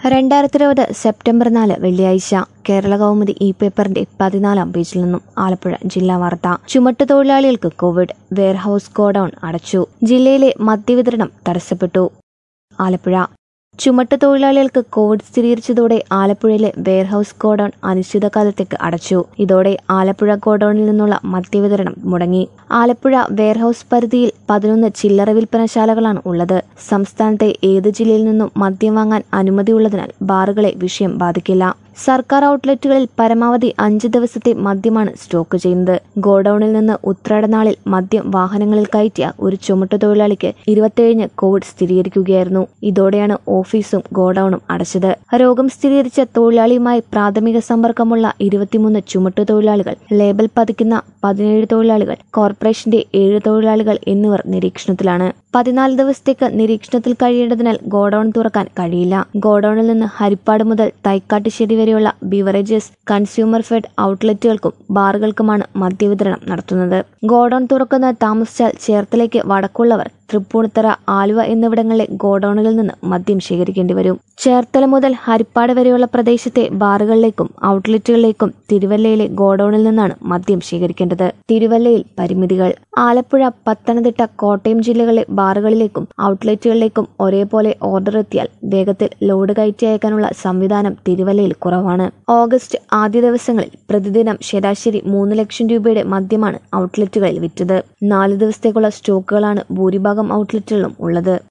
രണ്ടായിരത്തി ഇരുപത് സെപ്റ്റംബർ നാല് വെള്ളിയാഴ്ച കേരള കൗമുദി ഇ പേപ്പറിന്റെ പതിനാലാം പേജിൽ നിന്നും ആലപ്പുഴ ജില്ലാ വാർത്ത ചുമട്ടുതൊഴിലാളികൾക്ക് കോവിഡ് വെയർഹൌസ് ഗോഡൌൺ അടച്ചു ജില്ലയിലെ മദ്യവിതരണം തടസ്സപ്പെട്ടു ആലപ്പുഴ ചുമട്ടുതൊഴിലാളികൾക്ക് കോവിഡ് സ്ഥിരീകരിച്ചതോടെ ആലപ്പുഴയിലെ വെയർഹൌസ് ഗോഡൌൺ അനിശ്ചിതകാലത്തേക്ക് അടച്ചു ഇതോടെ ആലപ്പുഴ ഗോഡൌണിൽ നിന്നുള്ള മദ്യവിതരണം മുടങ്ങി ആലപ്പുഴ വെയർഹൌസ് പരിധിയിൽ പതിനൊന്ന് ചില്ലറ വിൽപ്പനശാലകളാണ് ഉള്ളത് സംസ്ഥാനത്തെ ഏത് ജില്ലയിൽ നിന്നും മദ്യം വാങ്ങാൻ അനുമതിയുള്ളതിനാൽ ബാറുകളെ വിഷയം ബാധിക്കില്ല സർക്കാർ ഔട്ട്ലെറ്റുകളിൽ പരമാവധി അഞ്ച് ദിവസത്തെ മദ്യമാണ് സ്റ്റോക്ക് ചെയ്യുന്നത് ഗോഡൌണിൽ നിന്ന് ഉത്രാടനാളിൽ മദ്യം വാഹനങ്ങളിൽ കയറ്റിയ ഒരു ചുമട്ടുതൊഴിലാളിക്ക് ഇരുപത്തിയേഴിന് കോവിഡ് സ്ഥിരീകരിക്കുകയായിരുന്നു ഇതോടെയാണ് ഓഫീസും ഗോഡൌണും അടച്ചത് രോഗം സ്ഥിരീകരിച്ച തൊഴിലാളിയുമായി പ്രാഥമിക സമ്പർക്കമുള്ള ഇരുപത്തിമൂന്ന് ചുമട്ടുതൊഴിലാളികൾ ലേബൽ പതിക്കുന്ന പതിനേഴ് തൊഴിലാളികൾ കോർപ്പറേഷന്റെ ഏഴ് തൊഴിലാളികൾ എന്നിവർ നിരീക്ഷണത്തിലാണ് പതിനാല് ദിവസത്തേക്ക് നിരീക്ഷണത്തിൽ കഴിയേണ്ടതിനാൽ ഗോഡൌൺ തുറക്കാൻ കഴിയില്ല ഗോഡൌണിൽ നിന്ന് ഹരിപ്പാട് മുതൽ തൈക്കാട്ടുശ്ശേരി വരെയുള്ള ബിവറേജസ് കൺസ്യൂമർ ഫെഡ് ഔട്ട്ലെറ്റുകൾക്കും ബാറുകൾക്കുമാണ് മദ്യവിതരണം നടത്തുന്നത് ഗോഡൌൺ തുറക്കുന്ന താമസിച്ചാൽ ചേർത്തലേക്ക് വടക്കുള്ളവർ തൃപ്പൂണിത്തറ ആലുവ എന്നിവിടങ്ങളിലെ ഗോഡൌണുകളിൽ നിന്ന് മദ്യം ശേഖരിക്കേണ്ടി വരും ചേർത്തല മുതൽ ഹരിപ്പാട് വരെയുള്ള പ്രദേശത്തെ ബാറുകളിലേക്കും ഔട്ട്ലെറ്റുകളിലേക്കും തിരുവല്ലയിലെ ഗോഡൌണിൽ നിന്നാണ് മദ്യം ശേഖരിക്കേണ്ടത് തിരുവല്ലയിൽ പരിമിതികൾ ആലപ്പുഴ പത്തനംതിട്ട കോട്ടയം ജില്ലകളിലെ ബാറുകളിലേക്കും ഔട്ട്ലെറ്റുകളിലേക്കും ഒരേപോലെ ഓർഡർ എത്തിയാൽ വേഗത്തിൽ ലോഡ് കയറ്റി അയക്കാനുള്ള സംവിധാനം തിരുവല്ലയിൽ കുറവാണ് ഓഗസ്റ്റ് ആദ്യ ദിവസങ്ങളിൽ പ്രതിദിനം ശരാശരി മൂന്ന് ലക്ഷം രൂപയുടെ മദ്യമാണ് ഔട്ട്ലെറ്റുകളിൽ വിറ്റത് നാല് ദിവസത്തേക്കുള്ള സ്റ്റോക്കുകളാണ് ഭൂരിഭാഗം ഔട്ട്ലെറ്റുകളിലും ഉള്ളത്